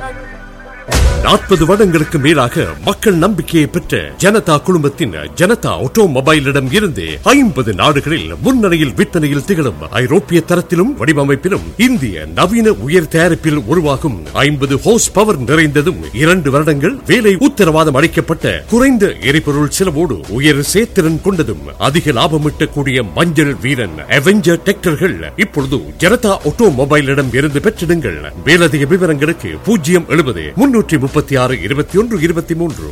நாற்பது வருடங்களுக்கு மேலாக மக்கள் நம்பிக்கையை பெற்ற ஜனதா குழுமத்தின் ஜனதா ஆட்டோமொபைலிடம் இருந்து ஐம்பது நாடுகளில் முன்னணியில் விற்பனையில் திகழும் ஐரோப்பிய தரத்திலும் வடிவமைப்பிலும் இந்திய நவீன உயர் தயாரிப்பில் உருவாகும் ஐம்பது ஹோஸ் பவர் நிறைந்ததும் இரண்டு வருடங்கள் வேலை உத்தரவாதம் அளிக்கப்பட்ட குறைந்த எரிபொருள் செலவோடு உயர் சேத்திறன் கொண்டதும் அதிக லாபமிட்டக்கூடிய மஞ்சள் வீரன் அவெஞ்சர் டிராக்டர்கள் இப்பொழுது ஜனதா ஆட்டோமொபைலிடம் இருந்து பெற்றிடுங்கள் மேலதிக விவரங்களுக்கு பூஜ்ஜியம் எழுபது முன்னூற்றி முப்பத்தி ஆறு இருபத்தி ஒன்று இருபத்தி மூன்று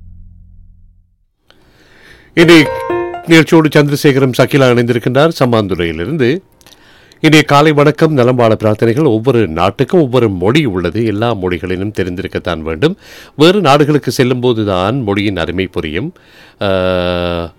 இனி நிகழ்ச்சியோடு சந்திரசேகரம் சகிலா இணைந்திருக்கின்றார் சம்மாந்துறையிலிருந்து இன்றைய காலை வணக்கம் நலம்பாள பிரார்த்தனைகள் ஒவ்வொரு நாட்டுக்கும் ஒவ்வொரு மொழி உள்ளது எல்லா மொழிகளிலும் தெரிந்திருக்கத்தான் வேண்டும் வேறு நாடுகளுக்கு செல்லும்போது தான் மொழியின் அருமை புரியும் ஆஹ்,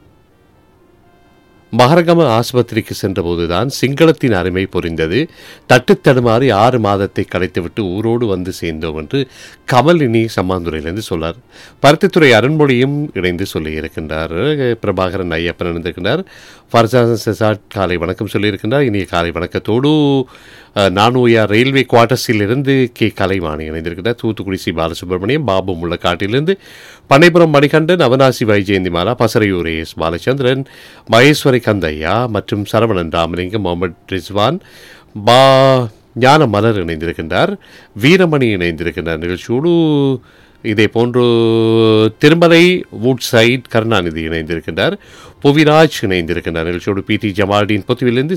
மகரகம ஆஸ்பத்திரிக்கு சென்றபோதுதான் சிங்களத்தின் அருமை புரிந்தது தட்டு தடுமாறி ஆறு மாதத்தை கடைத்துவிட்டு ஊரோடு வந்து சேர்ந்தோம் என்று கமலினி சம்மாந்துறையிலிருந்து சொன்னார் பருத்தித்துறை அருண்மொழியும் இணைந்து சொல்லியிருக்கின்றார் பிரபாகரன் ஐயப்பன் இணைந்திருக்கின்றார் ஃபர்சான் செசாட் காலை வணக்கம் சொல்லியிருக்கின்றார் இனிய காலை வணக்கத்தோடு அஹ், நானூயா ரயில்வே குவார்ட்டர்ஸில் இருந்து கே கலைவாணி இணைந்திருக்கிறார் தூத்துக்குடி சி பாலசுப்ரமணியம் பாபு முள்ளக்காட்டிலிருந்து பண்ணைபுரம் மணிகண்டன் அவனாசி வைஜெயந்திமாலா பசறையூர் எஸ் பாலச்சந்திரன் மகேஸ்வரி கந்தையா மற்றும் சரவணன் ராமலிங்கம் முகமது ரிஸ்வான் பா ஞான மலர் இணைந்திருக்கின்றார் வீரமணி இணைந்திருக்கின்றார் நிகழ்ச்சியோடு இதே போன்று திருமலை வுட் சைட் கருணாநிதி இணைந்திருக்கின்றார் புவிராஜ் இணைந்திருக்கின்றார் நிகழ்ச்சியோடு பி டி ஜமால்டீன் பொத்துவிலிருந்து